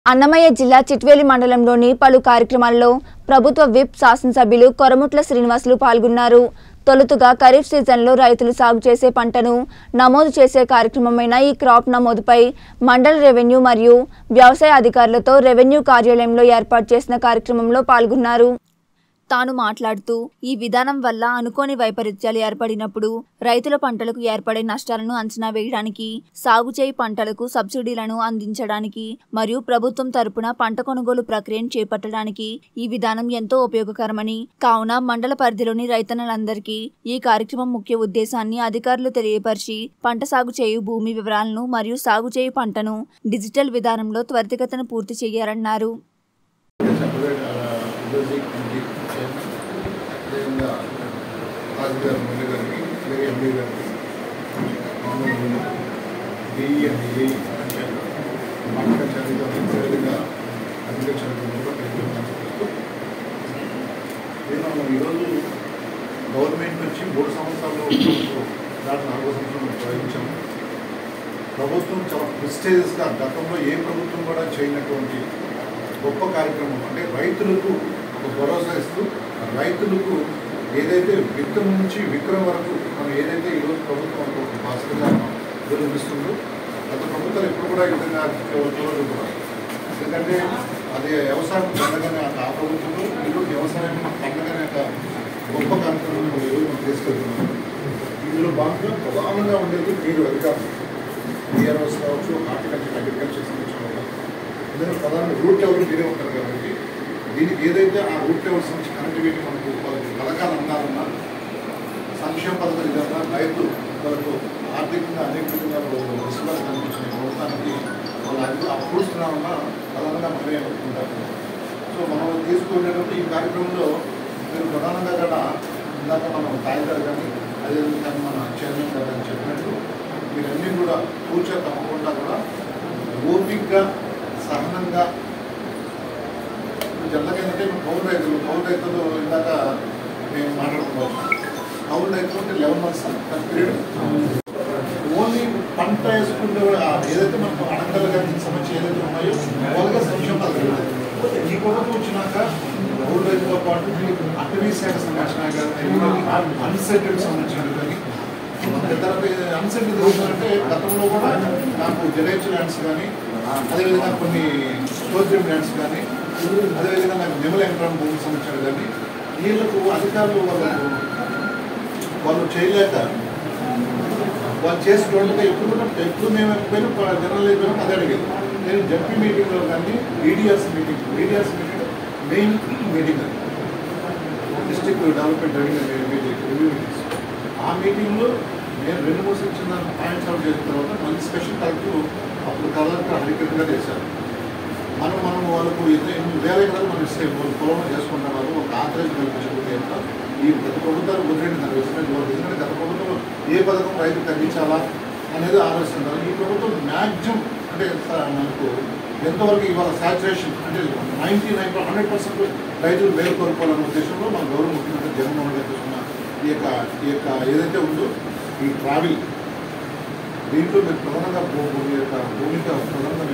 అన్నమయ్య జిల్లా చిట్వేలి మండలంలోని పలు కార్యక్రమాల్లో ప్రభుత్వ విప్ శాసనసభ్యులు కొరముట్ల శ్రీనివాసులు పాల్గొన్నారు తొలుతుగా ఖరీఫ్ సీజన్లో రైతులు సాగు చేసే పంటను నమోదు చేసే కార్యక్రమమైన ఈ క్రాప్ నమోదుపై మండల రెవెన్యూ మరియు వ్యవసాయ అధికారులతో రెవెన్యూ కార్యాలయంలో ఏర్పాటు చేసిన కార్యక్రమంలో పాల్గొన్నారు తాను మాట్లాడుతూ ఈ విధానం వల్ల అనుకోని వైపరీత్యాలు ఏర్పడినప్పుడు రైతుల పంటలకు ఏర్పడే నష్టాలను అంచనా వేయడానికి సాగు చేయి పంటలకు సబ్సిడీలను అందించడానికి మరియు ప్రభుత్వం తరపున పంట కొనుగోలు ప్రక్రియను చేపట్టడానికి ఈ విధానం ఎంతో ఉపయోగకరమని కావున మండల పరిధిలోని రైతన్నలందరికీ ఈ కార్యక్రమం ముఖ్య ఉద్దేశాన్ని అధికారులు తెలియపరిచి పంట సాగు చేయు భూమి వివరాలను మరియు సాగు చేయు పంటను డిజిటల్ విధానంలో త్వరితగతిన పూర్తి చేయాలన్నారు సెపరేట్ మ్యూజిక్ కమిటీ చైర్మన్ అదేవిధంగా రాజు గారు మురళి గారికి అలాగే ఎండి గారికి డిఈ అండ్ ఏఈ అంటే అగ్రికల్చర్ అధికారులు అదేవిధంగా అగ్రికల్చర్ అధికారులు కూడా తెలియజేస్తూ నేను ఈరోజు గవర్నమెంట్ నుంచి మూడు సంవత్సరాలు దాటి నాలుగో సంవత్సరం ప్రయోగించాము ప్రభుత్వం చాలా ప్రిస్టేజెస్గా గతంలో ఏ ప్రభుత్వం కూడా చేయనటువంటి గొప్ప కార్యక్రమం అంటే రైతులకు ఒక భరోసా ఇస్తూ రైతులకు ఏదైతే విత్తనం నుంచి విక్రయం వరకు మనం ఏదైతే ఈరోజు ప్రభుత్వం ఒక భాస్కర్గా వివరిస్తుందో గత ప్రభుత్వాలు ఎప్పుడు కూడా ఈ విధంగా చూడదు కూడా ఎందుకంటే అది వ్యవసాయం పండగనే ఆ ప్రభుత్వంలో ఈరోజు వ్యవసాయం పండగనే ఒక గొప్ప కార్యక్రమం ఈరోజు మనం తీసుకెళ్తున్నాం ఇందులో భాగంగా ప్రధానంగా ఉండేది మీరు అధికారులు డిఆర్ఓస్ కావచ్చు హార్టికల్చర్ అగ్రికల్చర్ సంబంధించిన వాళ్ళు. ఇందులో ప్రధాన రూట్ లెవెల్ మీరే ఉంటారు కాబట్టి దీనికి ఏదైతే ఆ రూట్ లెవెల్ సంబంధించిన కనెక్టివిటీ మనకు వాళ్ళకి పథకాలు అందాలన్నా సంక్షేమ పథకాలు ఇదన్నా రైతు వాళ్ళకు ఆర్థికంగా అనేక విధంగా విసుగులు కనిపించిన ప్రభుత్వానికి వాళ్ళు అది అప్పుడుస్తున్నామన్నా ప్రధానంగా మనమే ఉంటారు సో మనం తీసుకునేటప్పుడు ఈ కార్యక్రమంలో మీరు ప్రధానంగా కూడా ఇందాక మనం తాయి గారు కానీ అదేవిధంగా మన చైర్మన్ గారు కానీ చెప్పినట్టు మీరన్నీ కూడా కూర్చో తప్పకుండా కూడా ఓపికగా సహనంగా జనరల్గా కౌలు రైతులు కౌలు రైతులు ఇందాక మేము మాట్లాడుకోవచ్చు కౌలు రైతులు అంటే లెవెన్ మంత్స్ పీరియడ్ ఓన్లీ పంట వేసుకుంటే ఆ ఏదైతే మనకు అడంగలు కానీ సమస్య ఏదైతే ఉన్నాయో వాళ్ళగా సంక్షేమ పథకాలు ఈ ప్రభుత్వం వచ్చినాక కౌలు రైతులతో పాటు అటవీ శాఖ సంరక్షణ కానీ అన్సెటెడ్ సంరక్షణ కానీ తర్వాత అన్సెటెడ్ అంటే గతంలో కూడా నాకు జలేచు ల్యాండ్స్ కానీ అదేవిధంగా కొన్ని స్టోర్జియం ల్యాండ్స్ కానీ అదేవిధంగా నాకు నెమల యంత్రం భూమి సంబంధించిన కానీ వీళ్ళకు అధికారులు వాళ్ళకు వాళ్ళు చేయలేక వాళ్ళు చేసుకోవడంతో ఎప్పుడు కూడా ఎప్పుడు మేము పోయినా జనరల్ అయిపోయినా అదే అడిగేది నేను జడ్పీ మీటింగ్లో కానీ EDRs meeting EDRs meeting main meeting అది district development revenue meeting review meetings ఆ మీటింగ్లో నేను రెండు మూడు సెక్షన్ పాయింట్స్ అవుట్ చేసిన తర్వాత మళ్ళీ స్పెషల్ కలెక్టర్ అప్పుడు కలెక్టర్ హరికట్ గారు చేశారు మనం మనం వాళ్ళకు ఇద్దరు ఎనిమిది వేల ఎకరాలు మనం ఇస్తే వాళ్ళు పొలంలో చేసుకుంటున్నారు ఒక ఆథరైజ్ కల్పించకపోతే ఎంత ఈ గత ప్రభుత్వాలు వదిలేండి దాని విషయం వాళ్ళు ఎందుకంటే గత ప్రభుత్వం ఏ పథకం రైతుకు తగ్గించాలా అనేది ఆలోచిస్తున్నారు ఈ ప్రభుత్వం మ్యాక్సిమం అంటే స- మనకు ఎంతవరకు ఇవాళ సాచురేషన్ అంటే నైంటీ నైన్ హండ్రెడ్ పర్సెంట్ రైతులు మేలు కోరుకోవాలనే ఉద్దేశంలో మన గౌరవ ముఖ్యమంత్రి జగన్మోహన్ గారు తీసుకున్న ఈ యొక్క ఈ యొక్క ఏదైతే ఉందో ఈ ట్రావెల్ దీంట్లో మీరు ప్రధానంగా భూ- భూమి యొక్క భూమిక ప్రధానంగా